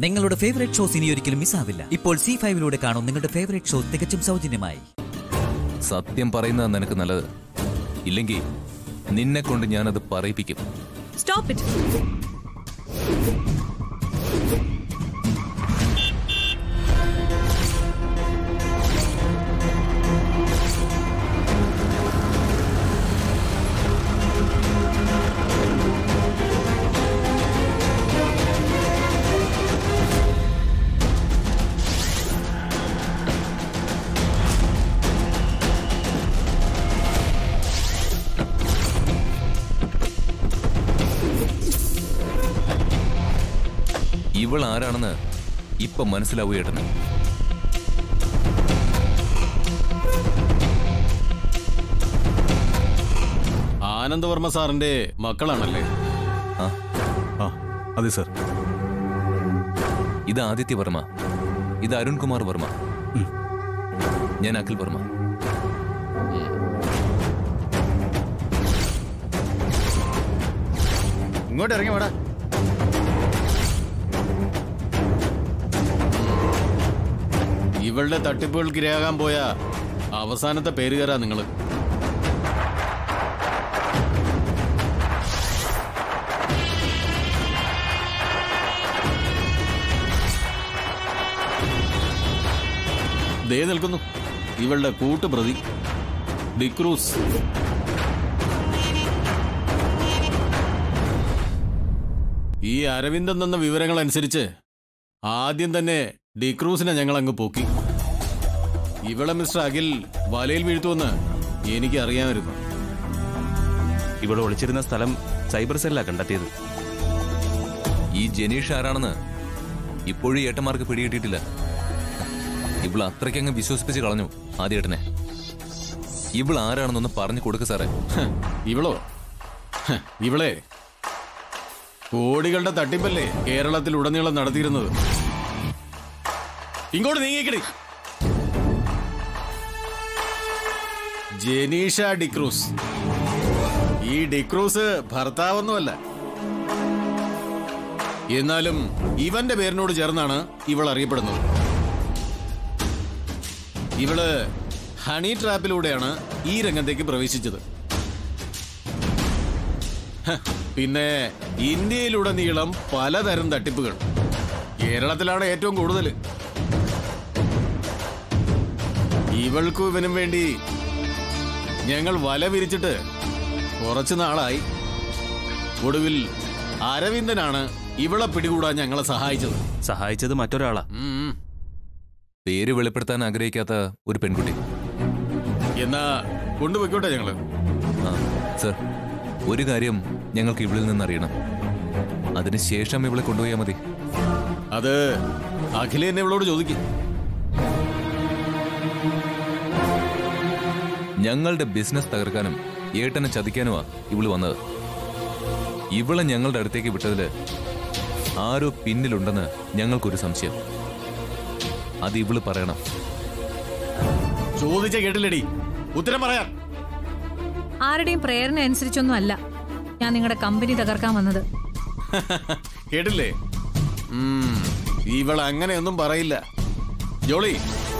നിങ്ങളുടെ favourite shows ഇനി ഒരിക്കലും മിസ്സാവില്ല ഇപ്പോൾ സി ഫൈവിലൂടെ കാണും നിങ്ങളുടെ ഫേവറേറ്റ് ഷോ തികച്ചും സൗജന്യമായി സത്യം പറയുന്നത് നിനക്ക് നല്ലത് ഇല്ലെങ്കിൽ നിന്നെ കൊണ്ട് ഞാനത് പറയിപ്പിക്കും സ്റ്റോപ്പ് ഇറ്റ് ഇവൾ ആരാണെന്ന് ഇപ്പൊ മനസ്സിലാവൂ ഏട്ടന് ആനന്ദവർമ്മ സാറിന്റെ മക്കളാണല്ലേ ആ ആ അതെ സർ ഇത് ആദിത്യ വർമ്മ ഇത് അരുൺകുമാർ വർമ്മ ഞാൻ അഖിൽ വർമ്മ ഇങ്ങോട്ട് ഇറങ്ങി വേടാ ഇവളുടെ തട്ടിപ്പുകൾക്ക് ഇരയാകാൻ പോയ അവസാനത്തെ പേരുകാരാ നിങ്ങള് ദേ നിൽക്കുന്നു ഇവളുടെ കൂട്ടുപ്രതി ഡിക്രൂസ് ഈ അരവിന്ദൻ തന്ന വിവരങ്ങൾ അനുസരിച്ച് ആദ്യം തന്നെ ഡിക്രൂസിനെ ഞങ്ങൾ അങ്ങ് പൊക്കി ഇവളെ മിസ്റ്റർ അഖിൽ വലയിൽ വീഴ്ത്തുമെന്ന് എനിക്ക് അറിയാമായിരുന്നു ഇവിടെ ഒളിച്ചിരുന്ന സ്ഥലം സൈബർ സെല്ലാ കണ്ടെത്തിയത് ഈ ജനീഷ് ആരാണെന്ന് ഇപ്പോഴും ഏട്ടന്മാർക്ക് പിടികിട്ടിയിട്ടില്ല ഇവൾ അത്രയ്ക്കങ്ങ് വിശ്വസിപ്പിച്ച് കളഞ്ഞു ആദ്യേട്ടനെ ഇവൾ ആരാണെന്നൊന്ന് പറഞ്ഞു കൊടുക്ക സാറേ ഹ്, ഇവളോ ഹ്, ഇവളെ കോടികളുടെ തട്ടിപ്പല്ലേ കേരളത്തിൽ ഉടനീളം നടത്തിയിരുന്നത് ഇങ്ങോട്ട് നീങ്ങിക്കടി ജനീഷ ഡിക്രൂസ് ഈ ഡിക്രൂസ് ഭർത്താവൊന്നുമല്ല എന്നാലും ഇവന്റെ പേരിനോട് ചേർന്നാണ് ഇവൾ അറിയപ്പെടുന്നത് ഇവള് ഹണി ട്രാപ്പിലൂടെയാണ് ഈ രംഗത്തേക്ക് പ്രവേശിച്ചത് ഹ, പിന്നെ ഇന്ത്യയിലുടനീളം പലതരം തട്ടിപ്പുകൾ കേരളത്തിലാണ് ഏറ്റവും കൂടുതൽ ഇവൾക്കും ഇവനും വേണ്ടി ഞങ്ങൾ വല വിരിച്ചിട്ട് കുറച്ചു നാളായി ഒടുവിൽ അരവിന്ദനാണ് ഇവളെ പിടികൂടാൻ ഞങ്ങളെ സഹായിച്ചത് സഹായിച്ചത് മറ്റൊരാളാ ഉം. പേര് വെളിപ്പെടുത്താൻ ആഗ്രഹിക്കാത്ത ഒരു പെൺകുട്ടി എന്നാ കൊണ്ടുപോയിക്കോട്ടെ ഞങ്ങള് ആ സർ ഒരു കാര്യം ഞങ്ങൾക്ക് ഇവളിൽ നിന്ന് അറിയണം അതിനുശേഷം ഇവളെ കൊണ്ടുപോയാൽ മതി അത് അഖില എന്നെ ഇവളോട് ചോദിക്കും ഞങ്ങളുടെ ബിസിനസ് തകർക്കാനും ഏട്ടനെ ചതിക്കാനുമാ ഇവള് വന്നത് ഇവളെ ഞങ്ങളുടെ അടുത്തേക്ക് വിട്ടതില് ആരോ പിന്നിലുണ്ടെന്ന് ഞങ്ങൾക്കൊരു സംശയം അത് ഇവള് പറയണം ചോദിച്ച കേട്ടില്ലടി ഉത്തരം പറയാൻ ആരുടെയും പ്രേരണ അനുസരിച്ചൊന്നും അല്ല ഞാൻ നിങ്ങളുടെ കമ്പനി തകർക്കാൻ വന്നത് കേട്ടില്ലേ ഉം, ഇവൾ അങ്ങനെയൊന്നും പറയില്ല ജോളി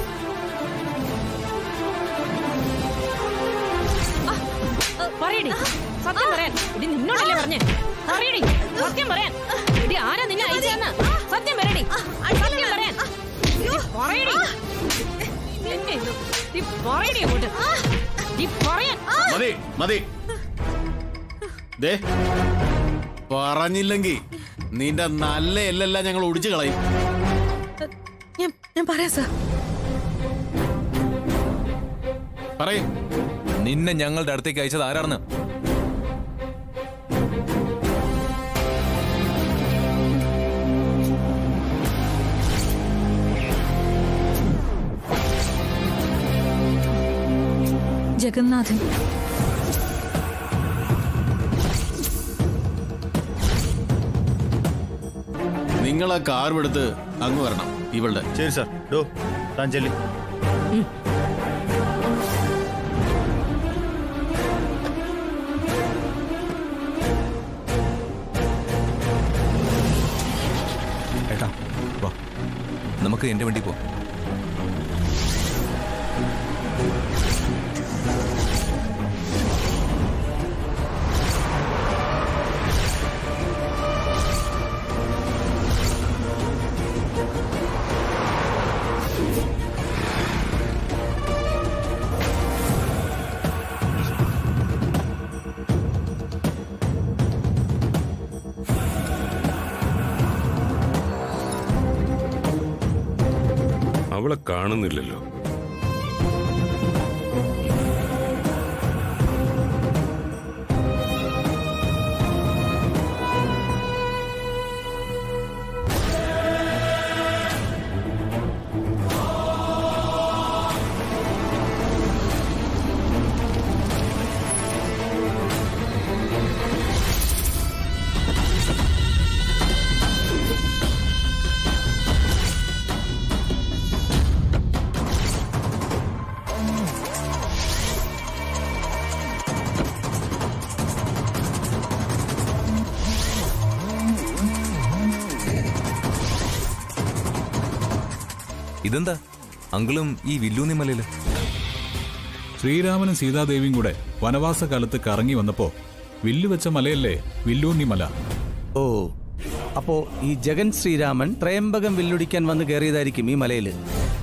പറയടി സത്യം പറയാൻ ഇത് നിന്നോടല്ലേ പറഞ്ഞേ പറയടി സത്യം പറയാൻ ഇത് ആരാ നിന്നെ അയച്ചെന്ന് സത്യം പറയടി സത്യം പറയാൻ ഇത് പറയടി എന്നെ ഇത് നീ പറയടി അങ്ങോട്ട് നീ പറയാൻ മതി മതി ദേ പറഞ്ഞില്ലെങ്കി നിന്റെ നല്ല എല്ലെല്ലാം ഞങ്ങൾ ഒടിച്ചു കളയും ഞാൻ ഞാൻ പറയാം സാർ പറയും നിന്നെ ഞങ്ങളുടെ അടുത്തേക്ക് അയച്ചത് ആരാണെന്ന് ജഗന്നാഥൻ നിങ്ങൾ ആ കാർ എടുത്ത് അങ്ങ് വരണം ഇവളുടെ ശരി സാർ ഡോ താൻ ചെല്ലി ഏട്ടാ വാ നമുക്ക് എൻ്റെ വണ്ടി പോ അവളെ കാണുന്നില്ലല്ലോ ഇതെന്താ അങ്കിളും ഈ വില്ലൂന്നി മലയില് ശ്രീരാമനും സീതാദേവിയും കൂടെ വനവാസ കാലത്ത് കറങ്ങി വന്നപ്പോ വില്ലു വെച്ച മലയല്ലേ വില്ലൂന്നി മല ഓ അപ്പോ ഈ ജഗൻ ശ്രീരാമൻ ത്രയംബകം വില്ലൊടിക്കാൻ വന്ന് കയറിയതായിരിക്കും ഈ മലയില്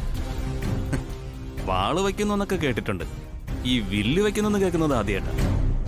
വാള് വയ്ക്കുന്നു എന്നൊക്കെ കേട്ടിട്ടുണ്ട് ഈ വില്ല് വയ്ക്കുന്നു കേൾക്കുന്നത് ആദ്യമായിട്ടാണ്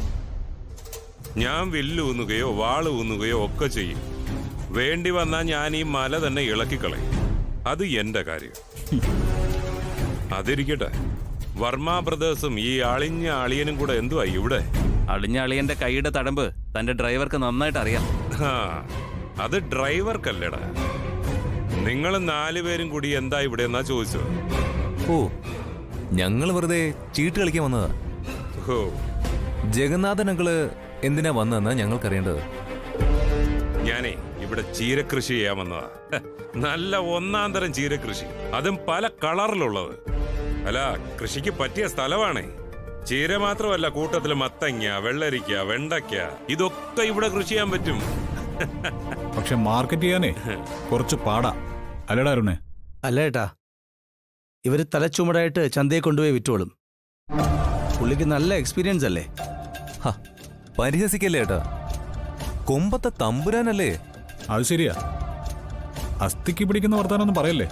ഞാൻ വില്ല് ഊന്നുകയോ വാള് ഊന്നുകയോ ഒക്കെ ചെയ്യും വേണ്ടി വന്നാൽ ഞാൻ ഈ മല തന്നെ ഇളക്കിക്കളയും അത് എന്റെ കാര്യം അതിരിക്കട്ടെ വർമ്മ ബ്രദേഴ്സും ഈ അളിഞ്ഞ അളിയനും കൂടെ എന്തുവാ ഇവിടെ അളിഞ്ഞ അളിയന്റെ കൈയുടെ തടമ്പ് തന്റെ ഡ്രൈവർക്ക് നന്നായിട്ട് അറിയാം ഹാ, അത് ഡ്രൈവർക്കല്ലേടാ നിങ്ങൾ നാലുപേരും കൂടി എന്താ ഇവിടെ എന്നാ ചോദിച്ചത് ഓ ഞങ്ങൾ വെറുതെ ചീട്ട് കളിക്കാൻ വന്നതാ ഓ ജഗന്നാഥൻ അങ്കിള് എന്തിനാ വന്നതെന്നാ ഞങ്ങൾക്കറിയേണ്ടത് ഞാനേ ഇവിടെ ചീരകൃഷി ചെയ്യാൻ വന്നതാ ഹ, നല്ല ഒന്നാം തരം ചീരകൃഷി അതും പല കളറിലുള്ളത് അല്ല കൃഷിക്ക് പറ്റിയ സ്ഥലമാണേ ചീര മാത്രമല്ല കൂട്ടത്തില് മത്തങ്ങ വെള്ളരിക്ക വെണ്ടയ്ക്ക ഇതൊക്കെ ഇവിടെ കൃഷി ചെയ്യാൻ പറ്റും പക്ഷെ മാർക്കറ്റ് ചെയ്യാനേ കുറച്ച് പാടാ അല്ലടാ അരുണേ അല്ല ഏട്ടാ ഇവര് തലച്ചുമടായിട്ട് ചന്തയെ കൊണ്ടുപോയി വിറ്റോളും പുള്ളിക്ക് നല്ല എക്സ്പീരിയൻസ് അല്ലേ ഹ, പരിഹസിക്കല്ലേ ഏട്ടാ കൊമ്പത്തെ തമ്പുരാനല്ലേ അത് ശരിയാ അസ്ഥിക്ക് പിടിക്കുന്ന വർത്താനൊന്നും പറയല്ലേ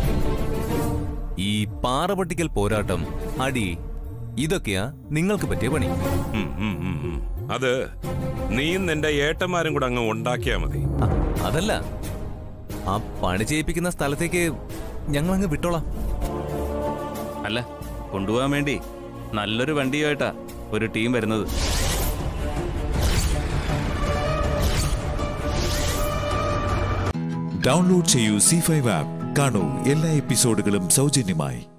ഈ പാറപട്ടിക്കൽ പോരാട്ടം അടി ഇതൊക്കെയാ നിങ്ങൾക്ക് പറ്റിയ പണി ഉം, ഉം, ഉം, ഉം. അത് നീയും നിന്റെ ഏട്ടന്മാരും കൂടെ അങ്ങ് ഉണ്ടാക്കിയാ മതി അ, അതല്ല ആ പണി ചെയ്യിപ്പിക്കുന്ന സ്ഥലത്തേക്ക് ഞങ്ങൾ അങ്ങ് വിട്ടോളാം അല്ല കൊണ്ടുപോകാൻ വേണ്ടി നല്ലൊരു വണ്ടിയുമായിട്ടാ ഒരു ടീം വരുന്നത് ഡൗൺലോഡ് ചെയ്യൂ സി ഫൈവ് ആപ്പ് കാണൂ എല്ലാ എപ്പിസോഡുകളും സൗജന്യമായി